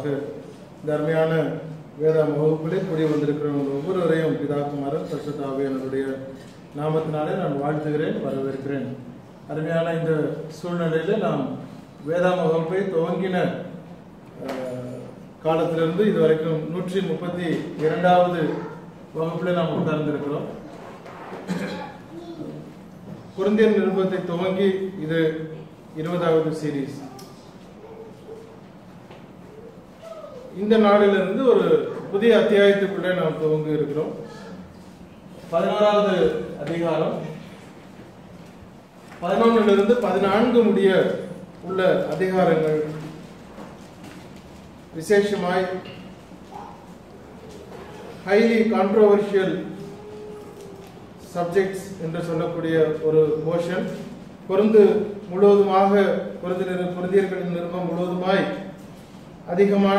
செய்வாராக இந்த அருமையான வேதாம வகுப்பிலே கூடி வந்திருக்கிறவங்க ஒவ்வொருவரையும் பிதாக்குமாரன் பரிசுத்தாவியனுடைய நாமத்தினாலே நான் வாழ்த்துகிறேன் வரவேற்கிறேன் அருமையான இந்த சூழ்நிலையில நாம் வேதாம வகுப்பை துவங்கின அஹ், காலத்திலிருந்து இதுவரைக்கும் நூற்றி முப்பத்தி இரண்டாவது வகுப்பில் நாம் உட்கார்ந்திருக்கிறோம் குருந்தியன் நிருபத்தை துவங்கி இது இருபதாவது சீரீஸ் இந்த நாளிலிருந்து ஒரு புதிய அத்தியாயத்துக்குள்ளே நாம் துவங்க இருக்கிறோம் பதினோராவது அதிகாரம் பதினொன்னிலிருந்து பதினான்கு முடிய உள்ள அதிகாரங்கள் விசேஷமாய் ஹைலி கான்ட்ரோவர்ஷியல் சப்ஜெக்ட்ஸ் என்று சொல்லக்கூடிய ஒரு போர்ஷன் பொருந்து முழுவதுமாக பொருந்தின பொருந்தியர்களின் நிருபம் முழுவதுமாய் அதிகமான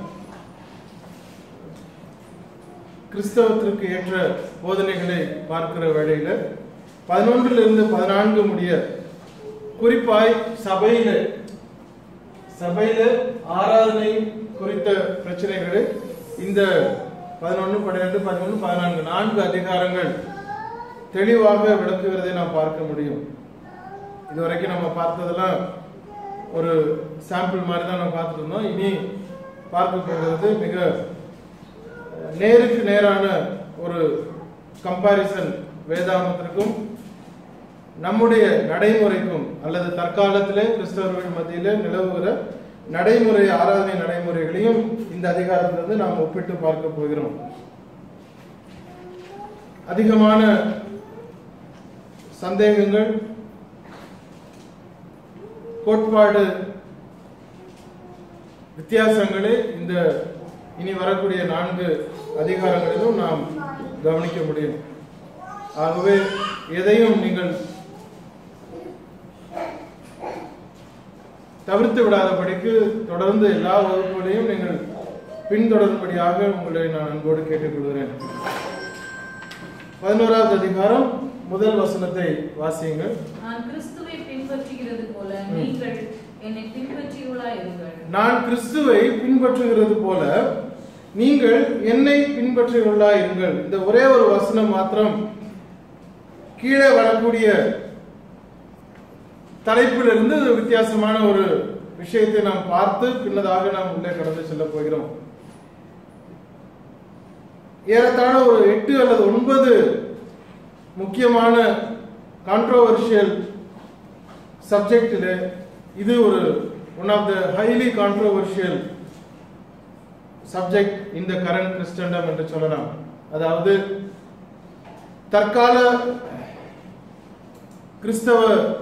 கிறிஸ்தவத்திற்கு ஏற்ற போதனைகளை பார்க்கிற வேளையில பதினொன்றிலிருந்து பதினான்கு முடிய குறிப்பாய் சபையில சபையில ஆராதனை குறித்த பிரச்சனைகளை இந்த பதினொன்று பன்னிரெண்டு பதிமூணு பதினான்கு நான்கு அதிகாரங்கள் தெளிவாக விளக்குகிறதை நாம் பார்க்க முடியும் இதுவரைக்கும் நம்ம பார்த்ததெல்லாம் ஒரு சாம்பிள் மாதிரி தான் நம்ம பார்த்துட்டு இருந்தோம் இனி பார்க்க போகிறது மிக நேருக்கு நேரான ஒரு கம்பாரிசன் வேதாமத்திற்கும் நம்முடைய நடைமுறைக்கும் அல்லது தற்காலத்திலே கிறிஸ்தவர்கள் மத்தியிலே நிலவுகிற நடைமுறை ஆராதனை நடைமுறைகளையும் இந்த அதிகாரத்திலிருந்து நாம் ஒப்பிட்டு பார்க்க போகிறோம் அதிகமான சந்தேகங்கள் கோட்பாடு வித்தியாசங்களை இந்த இனி வரக்கூடிய நான்கு அதிகாரங்களிலும் நாம் கவனிக்க முடியும் ஆகவே எதையும் நீங்கள் தவிர்த்து விடாதபடிக்கு தொடர்ந்து எல்லா வகுப்புகளையும் நீங்கள் பின்தொடரும்படியாக உங்களை நான் அன்போடு கேட்டுக்கொள்கிறேன் பதினோராவது அதிகாரம் முதல் வசனத்தை வாசியுங்கள் நான் கிறிஸ்துவை பின்பற்றுகிறது போல நீங்கள் என்னை பின்பற்றியுள்ளாய் இருங்கள் நான் கிறிஸ்துவை பின்பற்றுகிறது போல நீங்கள் என்னை பின்பற்றியுள்ளாய் இருங்கள் இந்த ஒரே ஒரு வசனம் மாத்திரம் கீழே வரக்கூடிய தலைப்பிலிருந்து ஒரு வித்தியாசமான ஒரு விஷயத்தை நாம் பார்த்து பின்னதாக நாம் உள்ளே கடந்து செல்ல போகிறோம் ஏறத்தாழ ஒரு எட்டு அல்லது ஒன்பது முக்கியமான கான்ட்ரோவர்ஷியல் சப்ஜெக்டில் இது ஒரு one of the highly controversial subject இந்த கரண்ட் கிறிஸ்டண்டம் என்று சொல்லலாம் அதாவது தற்கால கிறிஸ்தவ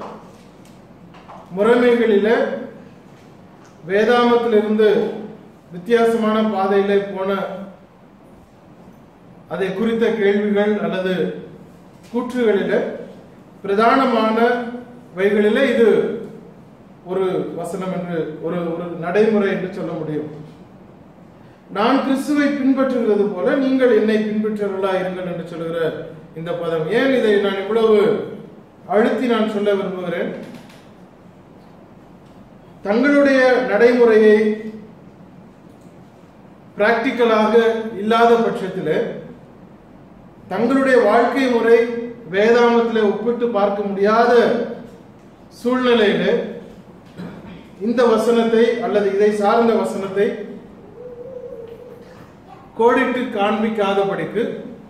முறைமைகளில வேதாமத்திலிருந்து வித்தியாசமான பாதையிலே போன அதை குறித்த கேள்விகள் அல்லது கூற்றுகளில பிரதானமான வைகளிலே இது ஒரு வசனம் என்று ஒரு ஒரு நடைமுறை என்று சொல்ல முடியும் நான் கிறிஸ்துவை பின்பற்றுகிறது போல நீங்கள் என்னை பின்பற்றுவர்களா இருங்கள் என்று சொல்லுகிற இந்த பதம் ஏன் இதை நான் இவ்வளவு அழுத்தி நான் சொல்ல விரும்புகிறேன் தங்களுடைய நடைமுறையை பிராக்டிக்கலாக இல்லாத பட்சத்தில் தங்களுடைய வாழ்க்கை முறை வேதாமத்தில் ஒப்பிட்டு பார்க்க முடியாத சூழ்நிலையில இந்த வசனத்தை அல்லது இதை சார்ந்த வசனத்தை கோடிட்டு காண்பிக்காதபடிக்கு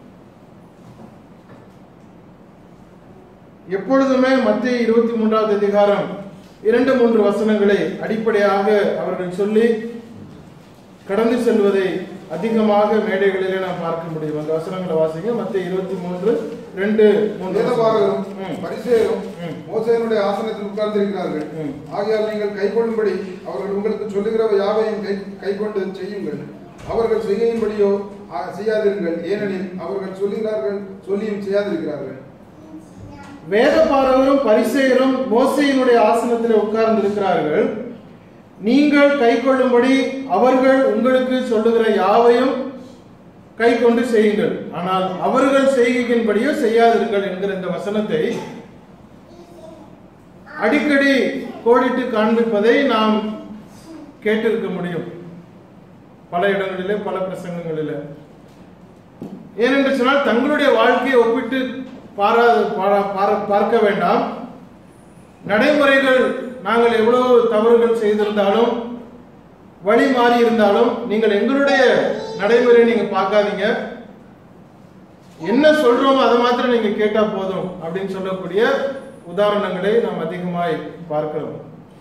எப்பொழுதுமே மத்திய இருபத்தி மூன்றாவது அதிகாரம் இரண்டு மூன்று வசனங்களை அடிப்படையாக அவர்கள் சொல்லி கடந்து செல்வதை அதிகமாக மேடைகளிலே நாம் பார்க்க முடியும் அந்த வசனங்களை வாசிங்க மத்திய இருபத்தி மூன்று ரெண்டு மூன்று வேதபாரகரும் ம். பரிசேயரும் ம். மோசேயனுடைய ஆசனத்தில் உட்கார்ந்திருக்கிறார்கள் ம். ஆகையால் நீங்கள் கைக்கொள்ளும்படி அவர்கள் உங்களுக்கு சொல்லுகிறவ யாவையும் கை கைக்கொண்டு செய்யுங்கள் அவர்கள் செய்கையின்படியோ ஆ, செய்யாதிருங்கள் ஏனெனில் அவர்கள் சொல்லுகிறார்கள் சொல்லியும் செய்யாதிருக்கிறார்கள் வேதபாரகரும் பரிசேயரும் மோசையினுடைய ஆசனத்தில் உட்கார்ந்து இருக்கிறார்கள் நீங்கள் கை கொள்ளும்படி அவர்கள் உங்களுக்கு சொல்லுகிற யாவையும் கை கொண்டு செய்யுங்கள் ஆனால் அவர்கள் செய்கையின்படியோ செய்யாதிருங்கள் என்கிற இந்த வசனத்தை அடிக்கடி கோடிட்டு காண்பிப்பதை நாம் கேட்டிருக்க முடியும் பல இடங்களிலே பல பிரசங்கங்களிலே ஏனென்று சொன்னால் தங்களுடைய வாழ்க்கையை ஒப்பிட்டு பாரா பாரா- பார- பார்க்க வேண்டாம் நடைமுறைகள் நாங்கள் எவ்வளவு தவறுகள் செய்திருந்தாலும் வழி மாறி இருந்தாலும் நீங்கள் எங்களுடைய நடைமுறை நீங்க பார்க்காதீங்க என்ன சொல்றோமோ அதை மாத்திரம் நீங்க கேட்டா போதும் அப்படின்னு சொல்லக்கூடிய உதாரணங்களை நாம் அதிகமாய் பார்க்கிறோம்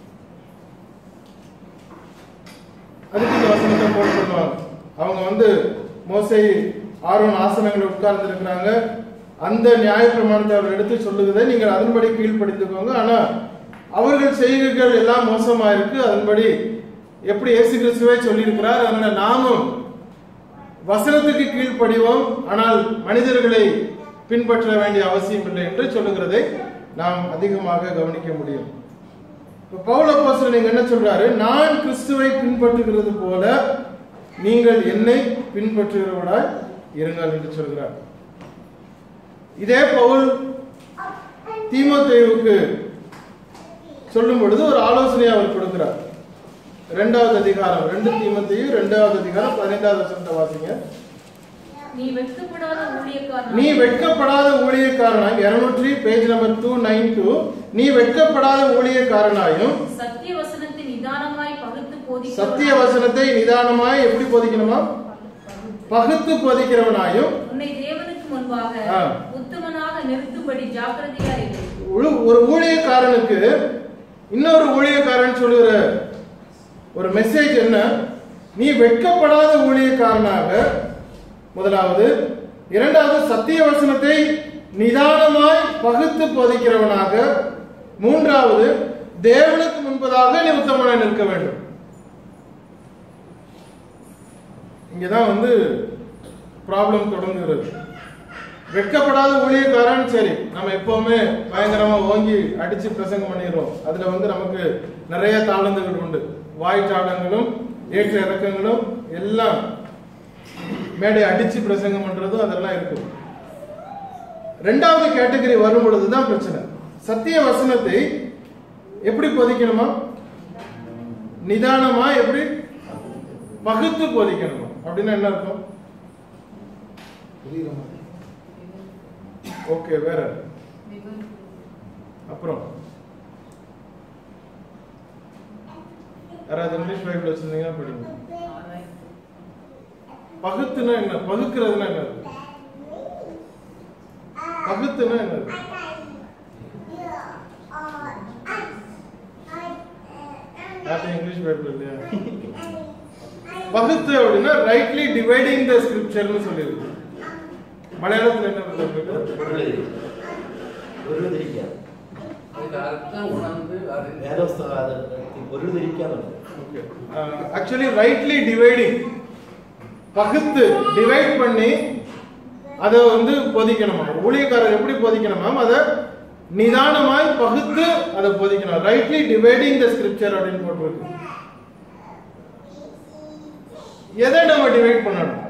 அதுக்கு இந்த வசனத்தை போட்டு சொல்லுவாங்க அவங்க வந்து மோசை ஆர்வன் ஆசனங்கள் உட்கார்ந்து இருக்கிறாங்க அந்த நியாயப்பிரமாணத்தை அவர் எடுத்து சொல்லுகிறதை நீங்கள் அதன்படி கீழ்ப்படுத்திக்கோங்க ஆனா அவர்கள் செய்கைகள் எல்லாம் மோசமா இருக்கு அதன்படி எப்படி இயேசு கிறிஸ்துவே சொல்லியிருக்கிறார் அதனால நாமும் வசனத்துக்கு கீழ்ப்படிவோம் ஆனால் மனிதர்களை பின்பற்ற வேண்டிய அவசியம் இல்லை என்று சொல்லுகிறதை நாம் அதிகமாக கவனிக்க முடியும் இப்ப பவுல அப்போஸ்தலன் நீங்க என்ன சொல்றாரு நான் கிறிஸ்துவை பின்பற்றுகிறது போல நீங்கள் என்னை பின்பற்றுகிறவராய் இருங்கள் என்று சொல்கிறார் இதே பவுல் தீமோத்தேயுவுக்கு சொல்லும் பொழுது ஒரு ஆலோசனையை அவர் கொடுக்கிறார் இரண்டாவது அதிகாரம் ரெண்டு தீமோத்தேயு இரண்டாவது அதிகாரம் பதினைந்தாவது வசனத்தை வாசிங்க நீ வெட்கப்படாத ஊழியக்காரன் நீ வெட்கப்படாத ஊழியக்காரனாய் இருநூற்றி page number two nine two நீ வெட்கப்படாத ஊழியக்காரனாயும் சத்திய வசனத்தை நிதானமாய் பகுத்து போதிக்கிறவனாய் சத்திய வசனத்தை நிதானமாய் எப்படி போதிக்கணுமா பகுத்து போதிக்கிறவனாயும் உன்னை தேவனுக்கு முன்பாக ஆ. உத்தமனாக நிறுத்தும்படி ஜாக்கிரதையா இரு ஒரு- ஒரு ஊழியக்காரனுக்கு இன்னொரு ஊழியக்காரன் சொல்லுகிற ஒரு மெசேஜ் என்ன நீ வெட்கப்படாத ஊழியக்காரனாக முதலாவது இரண்டாவது சத்திய வசனத்தை நிதானமாய் பகுத்து போதிக்கிறவனாக மூன்றாவது தேவனுக்கு முன்பதாக நீ உத்தமனாய் நிற்க வேண்டும் இங்கதான் வந்து ப்ராப்ளம் தொடங்குகிறது வெட்கப்படாத ஊழியக்காரன் சரி நம்ம எப்பவுமே பயங்கரமா ஓங்கி அடிச்சு பிரசங்கம் பண்ணிடுறோம் அதுல வந்து நமக்கு நிறைய தாளந்துகள் உண்டு வாய் தாளங்களும் ஏற்ற இறக்கங்களும் எல்லாம் மேடை அடிச்சு பிரசங்கம் பண்றதும் அதெல்லாம் இருக்கு ரெண்டாவது கேட்டகரி வரும் பொழுதுதான் பிரச்சனை சத்திய வசனத்தை எப்படி போதிக்கணுமா நிதானமா எப்படி பகுத்து போதிக்கணுமா அப்படின்னா என்ன அர்த்தம் புரியுற மாதிரி ஓகே வேற அப்புறம் யாராவது இங்கிலீஷ் பைபிள் வச்சிருந்தீங்கன்னா படிங்க பகுத்துனா என்ன பகுக்கிறதுனா என்ன பகுத்துனா என்ன யார்ட்டும் இங்கிலீஷ் பைபிள் இல்லையா பகுத்து அப்படின்னா ரைட்லி டிவைடிங் த ஸ்கிரிப்சர்னு சொல்லியிருக்கு மலையாளத்துல என்ன சொல்லிருக்கு പൊരുൾ ധരിക്കുക അതിന്റെ അർത്ഥം ഉണർന്ന് അതിന്റെ വേദപുസ്തകം അത് പൊരുൾ ധരിക്കാന്നുണ്ട് ஆக்சுவலி ரைட்லி டிவைடிங் பகுத்து டிவைட் பண்ணி அதை வந்து போதிக்கணுமா ஒரு ஊழியக்காரர் எப்படி போதிக்கணுமா அதை நிதானமாய் பகுத்து அதை போதிக்கணும் ரைட்லி டிவைடிங் த ஸ்கிரிப்சர் அப்படின்னு போட்டிருக்கு எதை நம்ம டிவைட் பண்ணணும்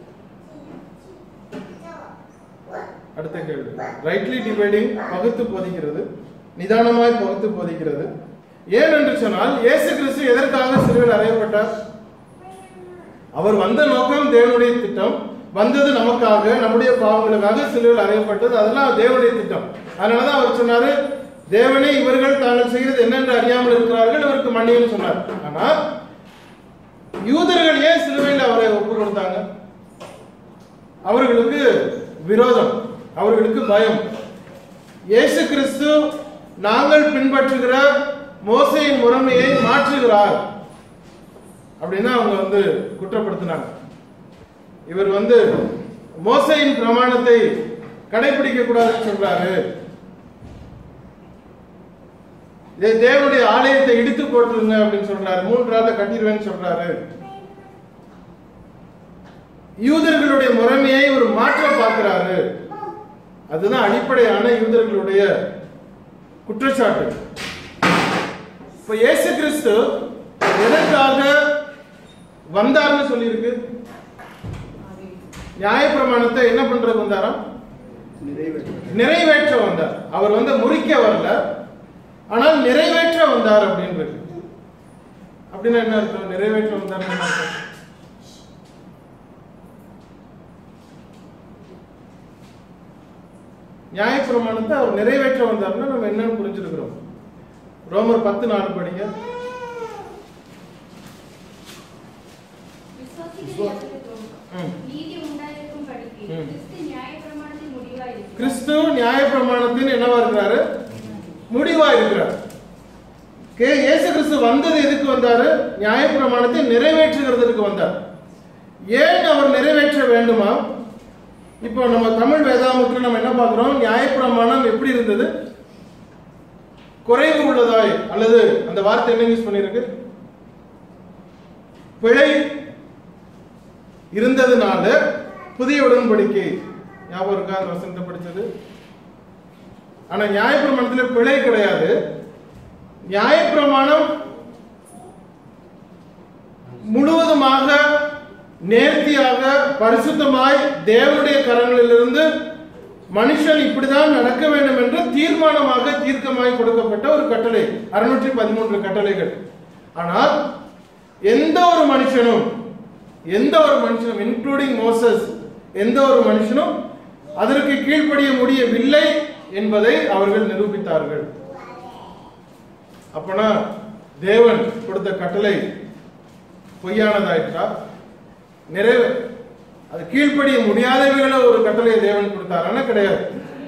அடுத்த கேள்வி ரைட்லி டிவைடிங் பகுத்து போதிக்கிறது நிதானமாய் பகுத்து போதிக்கிறது ஏன் என்று சொன்னால் இயேசு கிறிஸ்து எதற்காக சிலுவையில் அறையப்பட்டார் அவர் வந்த நோக்கம் தேவனுடைய திட்டம் வந்தது நமக்காக நம்முடைய பாவங்களுக்காக சிலுவையில் அறையப்பட்டது அதெல்லாம் தேவனுடைய திட்டம் அதனாலதான் அவர் சொன்னாரு தேவனே இவர்கள் தாங்கள் செய்கிறது என்னென்று அறியாமல் இருக்கிறார்கள் இவருக்கு மன்னியும் சொன்னார் ஆனா யூதர்கள் ஏன் சிலுவையில் அவரை ஒப்பு கொடுத்தாங்க அவர்களுக்கு விரோதம் அவர்களுக்கு பயம் இயேசு கிறிஸ்து நாங்கள் பின்பற்றுகிற மோசையின் முறைமையை மாற்றுகிறார் அப்படின்னா அவங்க வந்து குற்றப்படுத்தினாங்க இவர் வந்து மோசையின் பிரமாணத்தை கடைபிடிக்க கூடாதுன்னு சொல்றாரு தே- தேவனுடைய ஆலயத்தை இடித்து போட்டுருங்க அப்படின்னு சொல்றாரு மூன்று நாள்ல கட்டிடுவேன்னு சொல்றாரு யூதர்களுடைய முறைமையை ஒரு மாற்ற பார்க்கிறாரு அதுதான் அடிப்படையான யூதர்களுடைய குற்றச்சாட்டு இப்ப இயேசு கிறிஸ்து எதற்காக வந்தார்னு சொல்லியிருக்கு நியாயப்பிரமாணத்தை என்ன பண்றது வந்தாராம் நிறைவேற்ற நிறைவேற்ற வந்தார் அவர் வந்து முறிக்க வரல ஆனால் நிறைவேற்ற வந்தார் அப்படின்னு இருக்கு அப்படின்னா என்ன அர்த்தம் நிறைவேற்ற வந்தார் என்ன அர்த்தம் நியாயப்பிரமாணத்தை அவர் நிறைவேற்ற வந்தார்னா நம்ம என்னன்னு புரிஞ்சிருக்கிறோம் ரோமர் பத்து நாலு படிங்க விசுவாசிகள் எவருக்கும் ம். நீதி உண்டாயிருக்கும் படிக்கு ம். கிறிஸ்து நியாயப்பிரமாணத்தின் முடிவாயிருக்கும் கிறிஸ்து நியாயப்பிரமாணத்தின் என்னவா இருக்கிறாரு முடிவா இருக்கிறார் கே இயேசு கிறிஸ்து வந்தது எதுக்கு வந்தாரு நியாயப்பிரமாணத்தை நிறைவேற்றுகிறதுக்கு வந்தார் ஏன் அவர் நிறைவேற்ற வேண்டுமா இப்போ நம்ம தமிழ் வேதாமத்தில் நம்ம என்ன பார்க்கிறோம் நியாயப்பிரமாணம் எப்படி இருந்தது குறைவு உள்ளதாய் அல்லது அந்த வார்த்தை என்ன யூஸ் பண்ணிருக்கு பிழை இருந்ததுனால புதிய உடன்படிக்கை ஞாபகம் இருக்கா அந்த வசனத்தை படிச்சது ஆனா நியாயப்பிரமாணத்துல பிழை கிடையாது நியாயப்பிரமாணம் முழுவதுமாக நேர்த்தியாக பரிசுத்தமாய் தேவனுடைய கரங்களிலிருந்து மனுஷன் இப்படிதான் நடக்க வேண்டும் என்று தீர்மானமாக தீர்க்கமாய் கொடுக்கப்பட்ட ஒரு கட்டளை அறுநூற்றி பதிமூன்று கட்டளைகள் ஆனால் எந்த ஒரு மனுஷனும் எந்த ஒரு மனுஷனும் இன்க்ளூடிங் மோசஸ் எந்த ஒரு மனுஷனும் அதற்கு கீழ்ப்படிய முடியவில்லை என்பதை அவர்கள் நிரூபித்தார்கள் அப்பனா தேவன் கொடுத்த கட்டளை பொய்யானதாயிற்றா நிறைவு அது கீழ்ப்படிய முடியாதவைகளை ஒரு கட்டளையை தேவன் கொடுத்தாரான கிடையாது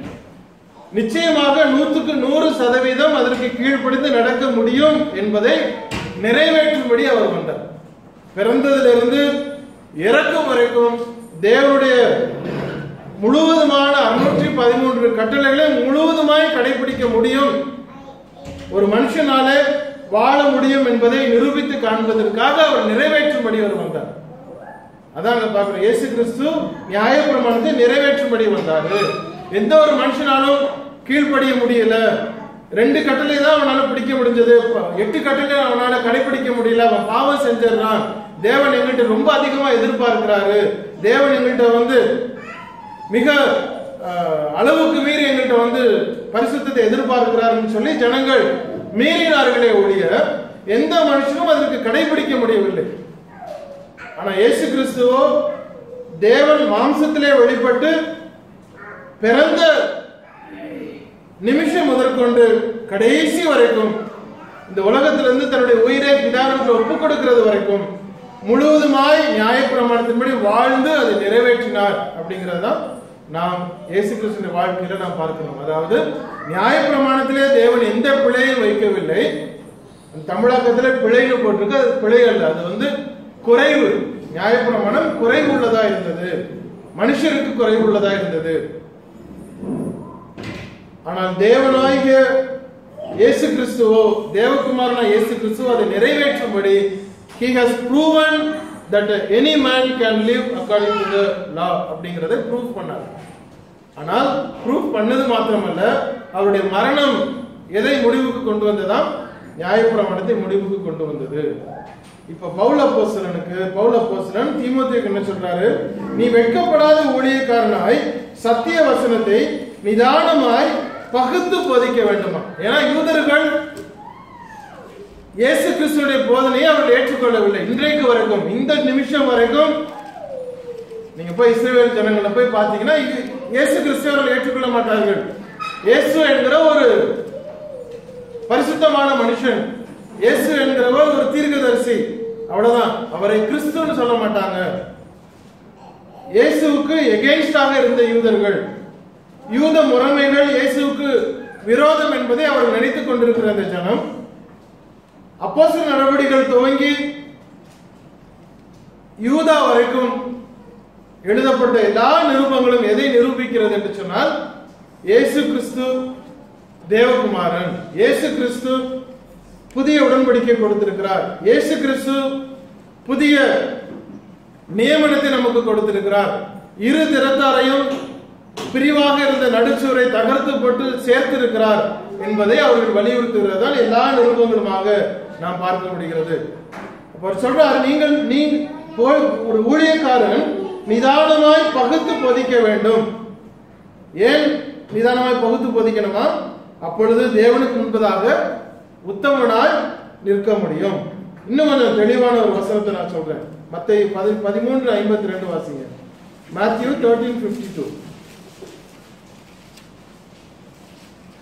நிச்சயமாக நூற்றுக்கு நூறு சதவீதம் அதற்கு கீழ்ப்படிந்து நடக்க முடியும் என்பதை நிறைவேற்றும்படி அவர் வந்தார் பிறந்ததிலிருந்து இறக்கும் வரைக்கும் தேவனுடைய முழுவதுமான அறுநூற்றி பதிமூன்று கட்டளைகளை முழுவதுமாய் கடைபிடிக்க முடியும் ஒரு மனுஷனாலே வாழ முடியும் என்பதை நிரூபித்து காண்பதற்காக அவர் நிறைவேற்றும்படி அவர் வந்தார் அதான் அங்க பார்க்கிறோம் இயேசு கிறிஸ்து நியாயப்பிரமாணத்தை நிறைவேற்றும்படி வந்தாரு எந்த ஒரு மனுஷனாலும் கீழ்ப்படிய முடியல ரெண்டு கட்டளை தான் அவனால பிடிக்க முடிஞ்சது எட்டு கட்டளை அவனால கடைபிடிக்க முடியல அவன் பாவம் செஞ்சிடறான் தேவன் எங்கிட்ட ரொம்ப அதிகமா எதிர்பார்க்கிறாரு தேவன் எங்கிட்ட வந்து மிக அஹ், அளவுக்கு மீறி எங்கிட்ட வந்து பரிசுத்தத்தை எதிர்பார்க்கிறாருன்னு சொல்லி ஜனங்கள் மீறினார்களே ஒழிய எந்த மனுஷனும் அதற்கு கடைபிடிக்க முடியவில்லை ஆனா இயேசு கிறிஸ்துவோ தேவன் மாம்சத்திலே வெளிப்பட்டு பிறந்த நிமிஷம் முதற்கொண்டு கடைசி வரைக்கும் இந்த உலகத்திலிருந்து தன்னுடைய உயிரை பிதாவிற்கு ஒப்புக் கொடுக்கிறது வரைக்கும் முழுவதுமாய் நியாயப்பிரமாணத்தின்படி வாழ்ந்து அதை நிறைவேற்றினார் அப்படிங்கிறது தான் நாம் இயேசு கிறிஸ்துவின் வாழ்க்கையில நாம் பார்க்கிறோம் அதாவது நியாயப்பிரமாணத்திலே தேவன் எந்த பிழையும் வைக்கவில்லை தமிழாக்கத்துல பிழைன்னு போட்டிருக்கு அது பிழை அல்ல அது வந்து குறைவு நியாயப்பிரமாணம் குறைவு உள்ளதா இருந்தது மனுஷருக்கு குறைவு உள்ளதா இருந்தது ஆனால் தேவனாகிய இயேசு கிறிஸ்துவோ தேவகுமாரனா இயேசு கிறிஸ்துவோ அதை நிறைவேற்றும்படி he has proven that any man can live according to the law அப்படிங்கறதை ப்ரூவ் பண்ணார் ஆனால் ப்ரூவ் பண்ணது மாத்திரமல்ல அவருடைய மரணம் எதை முடிவுக்கு கொண்டு வந்ததாம் நியாயப்பிரமாணத்தை முடிவுக்கு கொண்டு வந்தது இப்ப பவுல போஸ்தலனுக்கு பவுல போஸ்தலன் தீமோத்தேயுக்கு என்ன சொல்றாரு நீ வெட்கப்படாத ஊழியக்காரனாய் சத்திய வசனத்தை நிதானமாய் பகுத்து போதிக்க வேண்டுமா ஏன்னா யூதர்கள் இயேசு கிறிஸ்துடைய போதனையை அவர்கள் ஏற்றுக்கொள்ளவில்லை இன்றைக்கு வரைக்கும் இந்த நிமிஷம் வரைக்கும் நீங்க போய் இஸ்ரேல் ஜனங்களை போய் பார்த்தீங்கன்னா இது இயேசு கிறிஸ்து அவர்கள் ஏற்றுக்கொள்ள மாட்டார்கள் இயேசு என்கிற ஒரு பரிசுத்தமான மனுஷன் இயேசு என்கிறவர் ஒரு தீர்க்கதரிசி அவ்வளவுதான் அவரை கிறிஸ்துன்னு சொல்ல மாட்டாங்க இயேசுவுக்கு எகெயின்ஸ்டாக இருந்த யூதர்கள் யூத முறைமைகள் இயேசுவுக்கு விரோதம் என்பதை அவர் நினைத்துக் கொண்டிருக்கிற அந்த ஜனம் அப்போஸ்தல நடவடிக்கைகள் துவங்கி யூதா வரைக்கும் எழுதப்பட்ட எல்லா நிருபங்களும் எதை நிரூபிக்கிறது என்று சொன்னால் இயேசு கிறிஸ்து தேவகுமாரன் இயேசு கிறிஸ்து புதிய உடன்படிக்கை கொடுத்திருக்கிறார் இயேசு கிறிஸ்து புதிய நியமனத்தை நமக்கு கொடுத்திருக்கிறார் இரு திறத்தாரையும் பிரிவாக இருந்த நடுச்சுவரை தகர்த்து போட்டு சேர்த்திருக்கிறார் என்பதை அவர்கள் வலியுறுத்துகிறதால் எல்லா நிருபங்களுமாக நாம் பார்க்க முடிகிறது அப்ப அவர் சொல்றார் நீங்கள் நீ போய் ஒரு ஊழியக்காரன் நிதானமாய் பகுத்து போதிக்க வேண்டும் ஏன் நிதானமாய் பகுத்து போதிக்கணுமா அப்பொழுது தேவனுக்கு முன்பதாக உத்தமனாய் நிற்க முடியும் இன்னும் கொஞ்சம் தெளிவான ஒரு வசனத்தை நான் சொல்றேன் மத்த பதி பதிமூன்று ஐம்பத்தி ரெண்டு வாசிங்க மேத்யூ தேர்ட்டீன் ஃபிஃப்டி டூ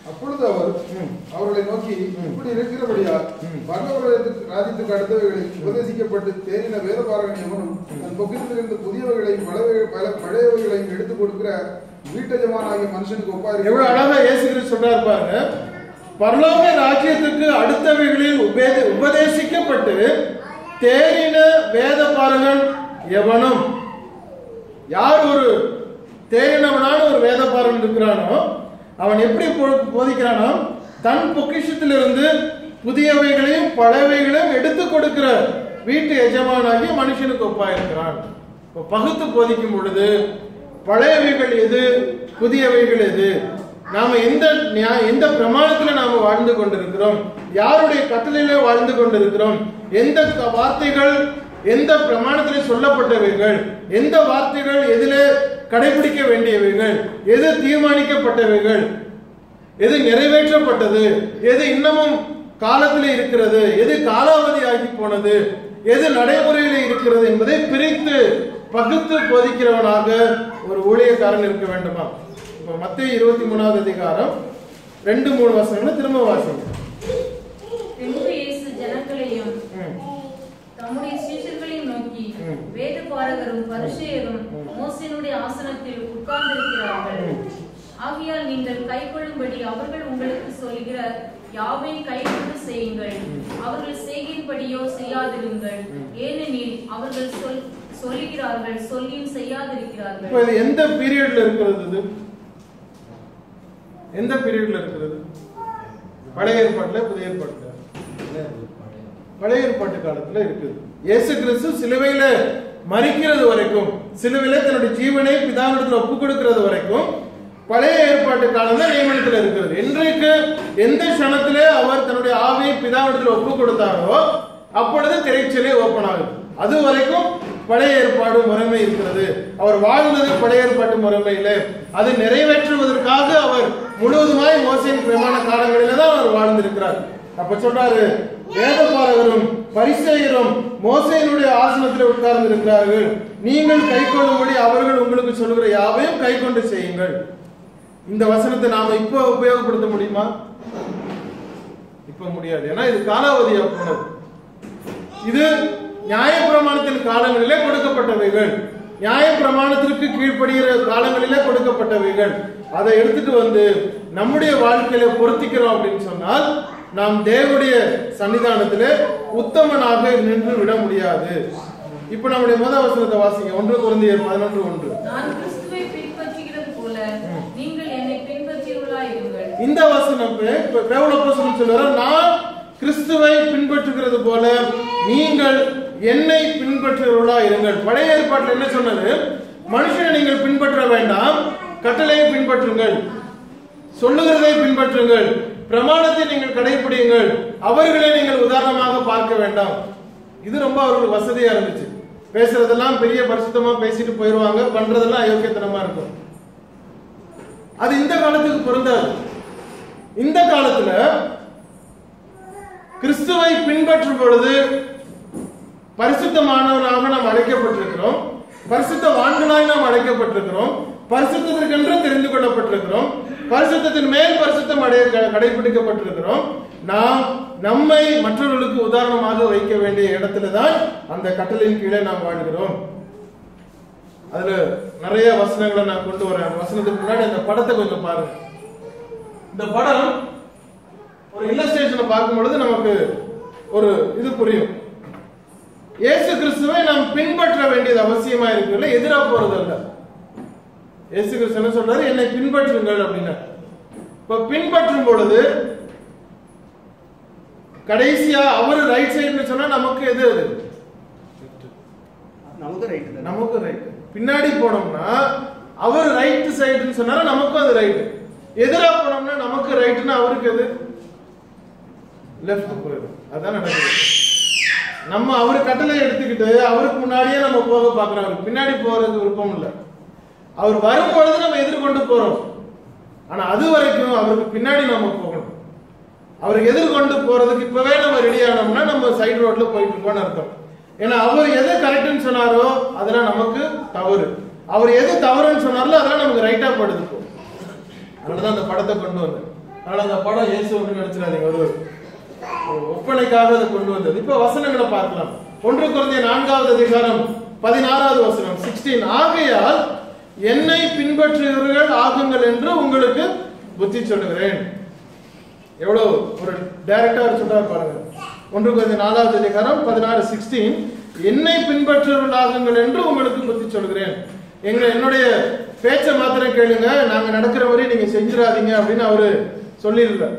அப்பொழுது அவர் ம். அவர்களை நோக்கி ம். இப்படி இருக்கிறபடியால் ம். பரலோகத்துக்கு ராஜ்யத்துக்கு அடுத்தவைகளை உபதேசிக்கப்பட்டு தேறின வேதபாரகன் எவனும் தன் பொக்கிலிருந்து புதியவைகளையும் பழைய பல பழையவைகளையும் எடுத்துக் கொடுக்கிற வீட்டஜமானாகிய மனுஷனுக்கு ஒப்பா எவ்வளவு அழகா இயேசு கிறிஸ்து சொல்றாரு பாருங்க பரலோக ராஜ்யத்துக்கு அடுத்தவைகளில் உபதே- உபதேசிக்கப்பட்டு தேறின வேதபாரகன் எவனும் யார் ஒரு தேறினவனான ஒரு வேதபாரகன் இருக்கிறானோ அவன் எப்படி போ- போதிக்கிறானோ தன் பொக்கிஷத்திலிருந்து புதியவைகளையும் பழையவைகளையும் எடுத்து கொடுக்கிற வீட்டு எஜமானாகிய மனுஷனுக்கு ஒப்பாயிருக்கிறான் இப்போ பகுத்து போதிக்கும் பொழுது பழையவைகள் எது புதியவைகள் எது நாம எந்த நியா- எந்த பிரமாணத்துல நாம வாழ்ந்து கொண்டிருக்கிறோம் யாருடைய கட்டளையில வாழ்ந்து கொண்டிருக்கிறோம் எந்த க- வார்த்தைகள் எந்த பிரமாணத்திலே சொல்லப்பட்டவைகள் எந்த வார்த்தைகள் எதிலே கடைபிடிக்க வேண்டியவைகள் எது தீர்மானிக்கப்பட்டவைகள் எது நிறைவேற்றப்பட்டது எது இன்னமும் காலத்தில் இருக்கிறது எது காலாவதி ஆகி போனது எது நடைமுறையில் இருக்கிறது என்பதை பிரித்து பகுத்து போதிக்கிறவனாக ஒரு ஊழியக்காரன் இருக்க வேண்டுமா இப்ப மத்திய இருபத்தி மூணாவது அதிகாரம் ரெண்டு மூணு வசனங்களை திரும்ப வாசிங்க பின்பு இயேசு ஜனங்களையும் ம். தம்முடைய சீஷர்களையும் நோக்கி ம். வேத பாரகரும் பரிசேயரும் ம். மோசேனுடைய ஆசனத்தில் உட்கார்ந்திருக்கிறார்கள் ம். ஆகையால் நீங்கள் கைக்கொள்ளும்படி அவர்கள் உங்களுக்கு சொல்லுகிற யாவை கைக்கொண்டு செய்யுங்கள் அவர்கள் செய்கின்படியோ செய்யாதிருங்கள் ஏனெனில் அவர்கள் சொல் சொல்லுகிறார்கள் சொல்லியும் இப்போ செய்யாதிருக்கிறார்கள் இது எந்த பீரியட்ல இருக்கிறது இது எந்த பீரியட்ல இருக்கிறது பழைய ஏற்பாட்டுல புதிய ஏற்பாட்டுல பழைய ஏற்பாட்டு காலத்துல இருக்குது இயேசு கிறிஸ்து சிலுவையில மறிக்கிறது வரைக்கும் சிலுவையில தன்னுடைய ஜீவனை பிதாவிடத்தில் ஒப்பு கொடுக்கிறது வரைக்கும் பழைய ஏற்பாட்டு காலம் தான் நியமனத்தில் இருக்கிறது இன்றைக்கு எந்த க்ஷணத்திலே அவர் தன்னுடைய ஆவியை பிதாவிடத்தில் ஒப்பு கொடுத்தாரோ அப்பொழுது திரைச்சலே ஓப்பன் ஆகுது அது வரைக்கும் பழைய ஏற்பாடு முறைமை இருக்கிறது அவர் வாழ்ந்தது பழைய ஏற்பாட்டு முறைமையிலே அது நிறைவேற்றுவதற்காக அவர் முழுவதுமாய் மோசையின் பிரமாண காலங்களிலே தான் அவர் வாழ்ந்திருக்கிறார் அப்ப சொல்றாரு வேதபாரகரும் பரிசேயரும் மோசையினுடைய ஆசனத்தில் உட்கார்ந்து இருக்கிறார்கள் நீங்கள் கை கொள்ளும்படி அவர்கள் உங்களுக்கு சொல்லுகிற யாவையும் கை கொண்டு செய்யுங்கள் இந்த வசனத்தை நாம இப்ப உபயோகப்படுத்த முடியுமா இப்ப முடியாது ஏன்னா இது காலாவதியா போனது இது நியாயப்பிரமாணத்தின் காலங்களிலே கொடுக்கப்பட்டவைகள் நியாயப்பிரமாணத்திற்கு கீழ்ப்படுகிற காலங்களிலே கொடுக்கப்பட்டவைகள் அதை எடுத்துட்டு வந்து நம்முடைய வாழ்க்கையில பொருத்திக்கிறோம் அப்படின்னு சொன்னால் நாம் தேவனுடைய சன்னிதானத்திலே உத்தமனாக நின்று விட முடியாது இப்ப நம்முடைய முதல் வசனத்தை வாசிங்க ஒன்று குழந்தையர் பதினொன்று ஒன்று நான் கிறிஸ்துவை பின்பற்றுகிறது போல நீங்கள் என்னை பின்பற்றியுள்ளாயிருங்கள் இந்த வசனம் பிரபலப்போசனம் சொல்லுவார் நான் கிறிஸ்துவை பின்பற்றுகிறது போல நீங்கள் என்னை பின்பற்றுகிறவர்களா இருங்கள் பழைய ஏற்பாட்டில் என்ன சொன்னது மனுஷனை நீங்கள் பின்பற்ற வேண்டாம் கட்டளையை பின்பற்றுங்கள் சொல்லுகிறதை பின்பற்றுங்கள் பிரமாணத்தை நீங்கள் கடைபிடியுங்கள் அவர்களை நீங்கள் உதாரணமாக பார்க்க வேண்டாம் இது ரொம்ப அவர்களுக்கு வசதியா இருந்துச்சு பேசுறதெல்லாம் பெரிய பரிசுத்தமா பேசிட்டு போயிடுவாங்க பண்றதெல்லாம் அயோக்கியத்தனமா இருக்கும் அது இந்த காலத்துக்கு பொருந்தாது இந்த காலத்துல கிறிஸ்துவை பின்பற்றும் பொழுது பரிசுத்தமானவராக நாம் அழைக்கப்பட்டிருக்கிறோம் பரிசுத்த வான்களாய் நாம் அழைக்கப்பட்டிருக்கிறோம் பரிசுத்தத்திற்கென்று தெரிந்து கொள்ளப்பட்டிருக்கிறோம் பரிசுத்தத்தின் மேல் பரிசுத்தம் அடைய க- கடைபிடிக்கப்பட்டிருக்கிறோம் நாம் நம்மை மற்றவர்களுக்கு உதாரணமாக வைக்க வேண்டிய இடத்துல தான் அந்த கட்டளையின் கீழே நாம் வாழ்கிறோம் அதுல நிறைய வசனங்களை நான் கொண்டு வரேன் அந்த வசனத்துக்கு முன்னாடி அந்த படத்தை கொஞ்சம் பாருங்க இந்த படம் ஒரு இல்லஸ்ட்ரேஷனை பார்க்கும் பொழுது நமக்கு ஒரு இது புரியும் இயேசு கிறிஸ்துவை நாம் பின்பற்ற வேண்டியது அவசியமா இருக்குல்ல எதிரா போறது அல்ல இயேசு கிறிஸ்து என்ன சொல்றாரு என்னை பின்பற்றுங்கள் அப்படின்னா இப்ப பின்பற்றும் பொழுது கடைசியா அவர் ரைட் சைடுன்னு சொன்னா நமக்கு எது அது நமக்கு ரைட்டு நமக்கு ரைட் பின்னாடி போனோம்னா அவர் ரைட் சைடுன்னு சொன்னாரு நமக்கும் அது ரைட் எதிரா போனோம்னா நமக்கு ரைட்னா அவருக்கு எது லெஃப்ட் போயிடும் அதான் நடக்குது நம்ம அவர் கட்டளை எடுத்துக்கிட்டு அவருக்கு முன்னாடியே நம்ம போக பார்க்கிறோம் அவருக்கு பின்னாடி போறது விருப்பம் இல்லை அவர் வரும்பொழுது நம்ம எதிர்கொண்டு போறோம் ஆனா அது வரைக்கும் அவருக்கு பின்னாடி நம்ம போகணும் அவர் எதிர்கொண்டு போறதுக்கு இப்பவே நம்ம ரெடி ஆனோம்னா நம்ம சைடு ரோட்ல போயிட்டு இருக்கோம்னு அர்த்தம் ஏன்னா அவர் எது கரெக்ட்னு சொன்னாரோ அதெல்லாம் நமக்கு தவறு அவர் எது தவறுன்னு சொன்னாரோ அதெல்லாம் நமக்கு ரைட்டா படுது இப்போ. அதனாலதான் அந்த படத்தை கொண்டு வந்தேன் அதனால அந்த படம் இயேசு அப்படின்னு நினைச்சிடாதீங்க ஒரு ஒரு ஒப்பனைக்காக அதை கொண்டு வந்தது இப்ப வசனங்களை பார்க்கலாம் ஒன்று குறைந்த நான்காவது அதிகாரம் பதினாறாவது வசனம் சிக்ஸ்டீன் ஆகையால் என்னை பின்பற்றுகிறவர்கள் ஆகுங்கள் என்று உங்களுக்கு புத்தி சொல்லுகிறேன் எவ்வளவு ஒரு டைரக்டா அவர் சொல்றாரு பாருங்க ஒன்று குறைந்த நாலாவது அதிகாரம் பதினாறு சிக்ஸ்டீன் என்னை பின்பற்றுவர்கள் ஆகுங்கள் என்று உங்களுக்கு புத்தி சொல்கிறேன் எங்க என்னுடைய பேச்சை மாத்திரம் கேளுங்க நாங்க நடக்கிற வரை நீங்க செஞ்சிடாதீங்க அப்படின்னு அவரு சொல்லியிருக்கார்